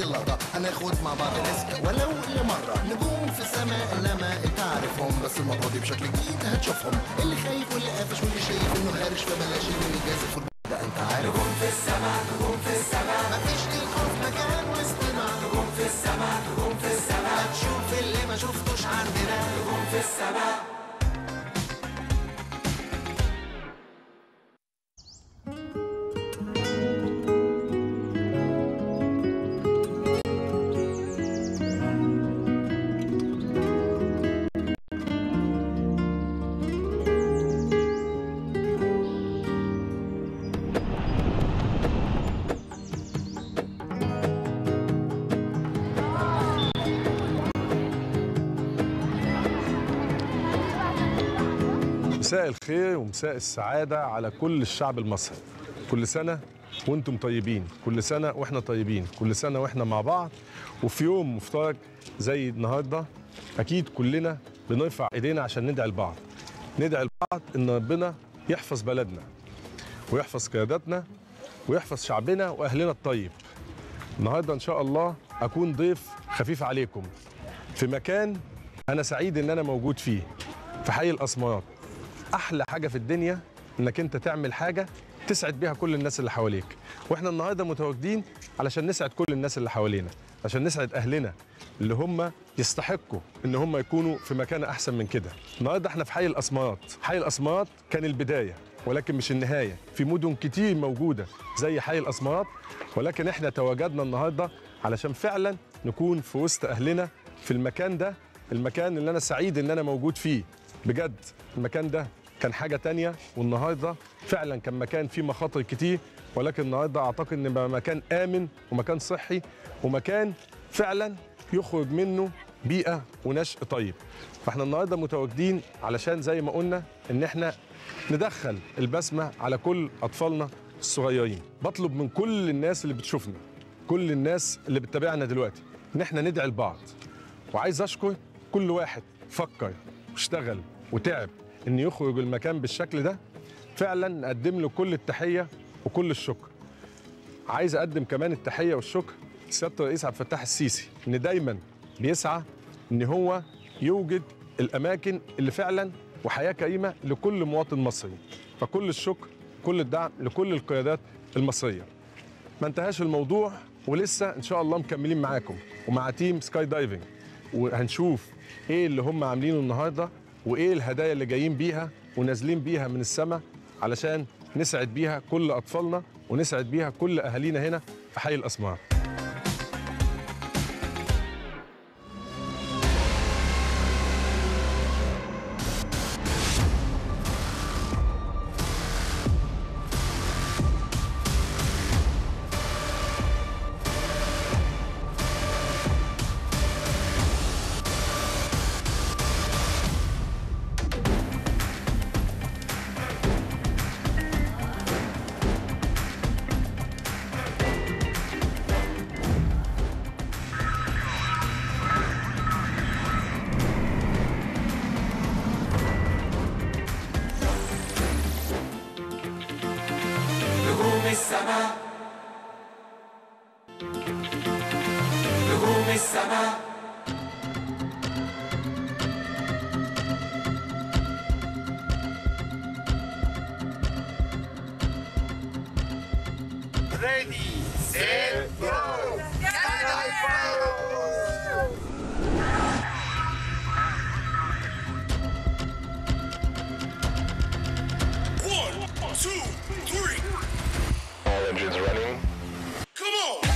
يلا ده هناخد مع بعض ريسك ولو لمرة نجوم في السماء انما انت عارفهم بس المرة دي بشكل جديد هتشوفهم اللي خايف واللي قافش واللي شايف انه هارش فبلاش اللي جازف ده انت عارف نجوم في السماء نجوم في السماء مفيش للخوف مكان واستماع نجوم في السماء نجوم في السماء هتشوف اللي ما شفتوش عندنا نجوم في السماء مساء الخير ومساء السعادة على كل الشعب المصري كل سنة وانتم طيبين كل سنة واحنا طيبين كل سنة واحنا مع بعض وفي يوم مفترج زي النهاردة أكيد كلنا بنرفع إيدينا عشان ندعي لبعض ندعي لبعض إن ربنا يحفظ بلدنا ويحفظ قياداتنا ويحفظ شعبنا وأهلنا الطيب النهاردة إن شاء الله أكون ضيف خفيف عليكم في مكان أنا سعيد إن أنا موجود فيه في حي الأسمرات احلى حاجه في الدنيا انك انت تعمل حاجه تسعد بيها كل الناس اللي حواليك واحنا النهارده متواجدين علشان نسعد كل الناس اللي حوالينا عشان نسعد اهلنا اللي هم يستحقوا ان هم يكونوا في مكان احسن من كده النهارده احنا في حي الاسمرات حي الاسمرات كان البدايه ولكن مش النهايه في مدن كتير موجوده زي حي الاسمرات ولكن احنا تواجدنا النهارده علشان فعلا نكون في وسط اهلنا في المكان ده المكان اللي انا سعيد ان انا موجود فيه بجد المكان ده كان حاجة تانية والنهاردة فعلا كان مكان فيه مخاطر كتير ولكن النهاردة أعتقد إن بقى مكان آمن ومكان صحي ومكان فعلا يخرج منه بيئة ونشء طيب فاحنا النهاردة متواجدين علشان زي ما قلنا إن احنا ندخل البسمة على كل أطفالنا الصغيرين بطلب من كل الناس اللي بتشوفنا كل الناس اللي بتتابعنا دلوقتي إن احنا ندعي لبعض وعايز أشكر كل واحد فكر واشتغل وتعب ان يخرج المكان بالشكل ده فعلا نقدم له كل التحيه وكل الشكر عايز اقدم كمان التحيه والشكر لسياده الرئيس عبد الفتاح السيسي ان دايما بيسعى ان هو يوجد الاماكن اللي فعلا وحياه كريمه لكل مواطن مصري فكل الشكر كل الدعم لكل القيادات المصريه ما انتهاش الموضوع ولسه ان شاء الله مكملين معاكم ومع تيم سكاي دايفنج وهنشوف ايه اللي هم عاملينه النهارده وايه الهدايا اللي جايين بيها ونازلين بيها من السماء علشان نسعد بيها كل اطفالنا ونسعد بيها كل اهالينا هنا في حي الاسمار نجوم السماء نجوم السماء Ready, set, go! One, two, three. All engines running. Come on!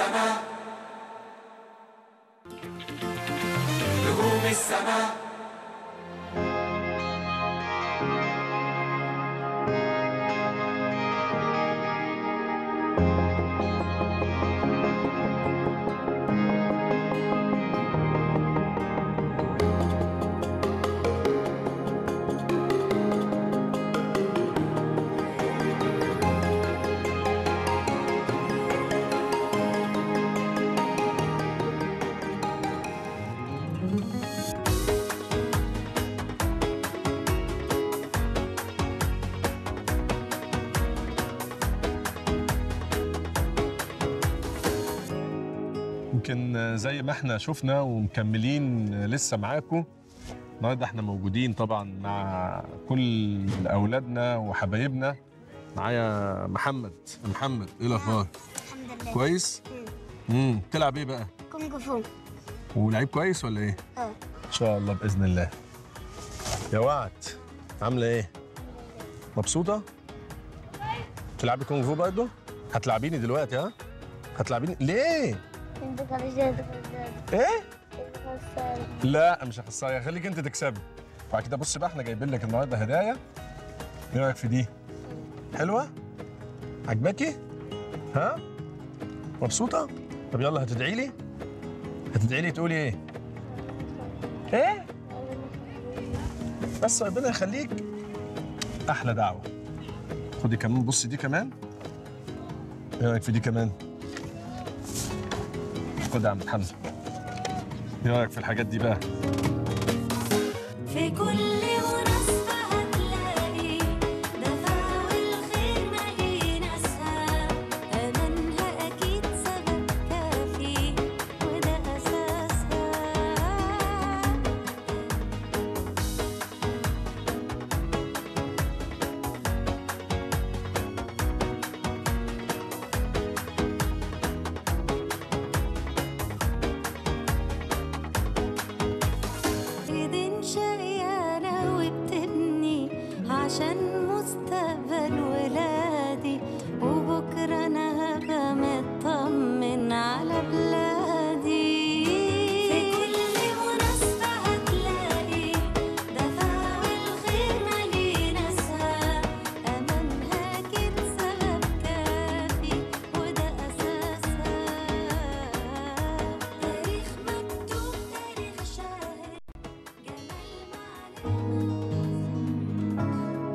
السماء نجوم السماء يمكن زي ما احنا شفنا ومكملين لسه معاكم النهارده احنا موجودين طبعا مع كل اولادنا وحبايبنا معايا محمد محمد ايه الاخبار الحمد لله كويس امم تلعب ايه بقى كونج فو ولعيب كويس ولا ايه اه ان شاء الله باذن الله يا وعد عامله ايه مبسوطه تلعبي كونغ فو برضه هتلعبيني دلوقتي ها هتلعبيني ليه انت خرجت ايه لا مش هخسرها خليك انت تكسبي وبعد كده بص بقى احنا جايبين لك النهارده هدايا ايه رايك في دي حلوه عجباكي ها مبسوطه طب يلا هتدعي لي هتدعي لي تقولي ايه ايه بس ربنا يخليك احلى دعوه خدي كمان بصي دي كمان ايه رايك في دي كمان خد يا عم محمد ايه رايك في الحاجات دي بقى في كل مناسبة هتلاقي دفا والخير مالي ناسها أمانها أكيد سبب كافي وده أساسها ايدين شقيانة وبتبني عشان مستقبل ولادي وبكرة أنا هبقى مطمن على بلادي في كل مناسبة هتلاقي دفا والخير مالي ناسها أمانها أكيد سبب كافي وده أساسها تاريخ مكتوب تاريخ شاهد جمال معلم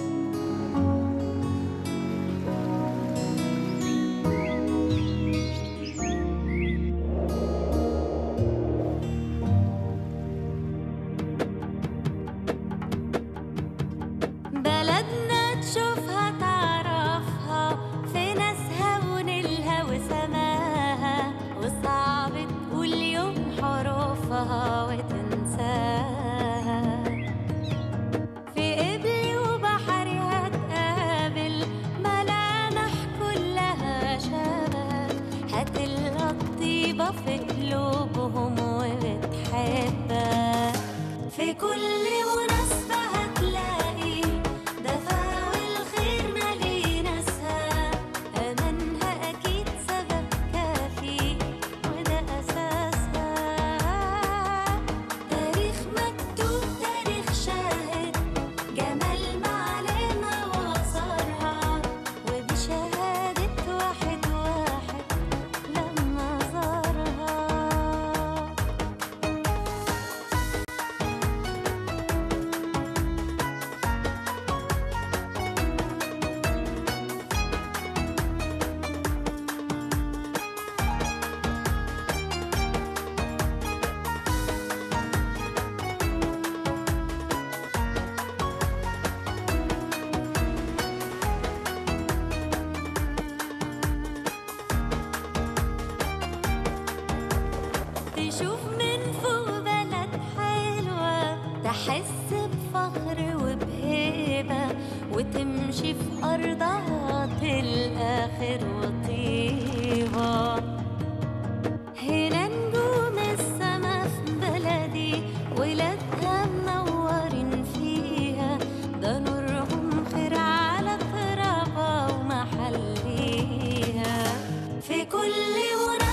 بلدنا تشوفها تعرفها في ناسها ونيلها وسماها وصعب تقول يوم حروفها وتنساها في قبلي وبحري هتقابل ملامح كلها شبه هتلقى الطيبة في قلوبهم وبتحبها في كل مناسبة هتلاقي دفا والخير مالي ناسها أمانها أكيد سبب كافي وده أساسها تاريخ مكتوب تاريخ شاهد جمال معلمة وآثارها وبشهادة واحد واحد لما زارها تشوف من فوق بلد حلوة تحس بفخر وبهيبة وتمشي في أرضها تلقى خير وطيبة هنا نجوم السما في بلدي ولادها منورين فيها ده نورهم خير على ترابها ومحليها في كل مناسبة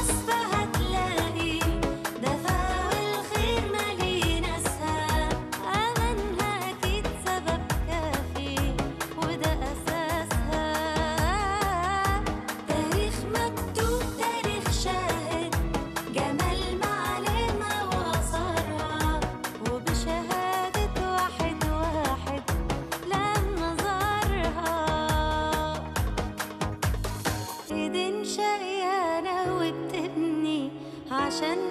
عشان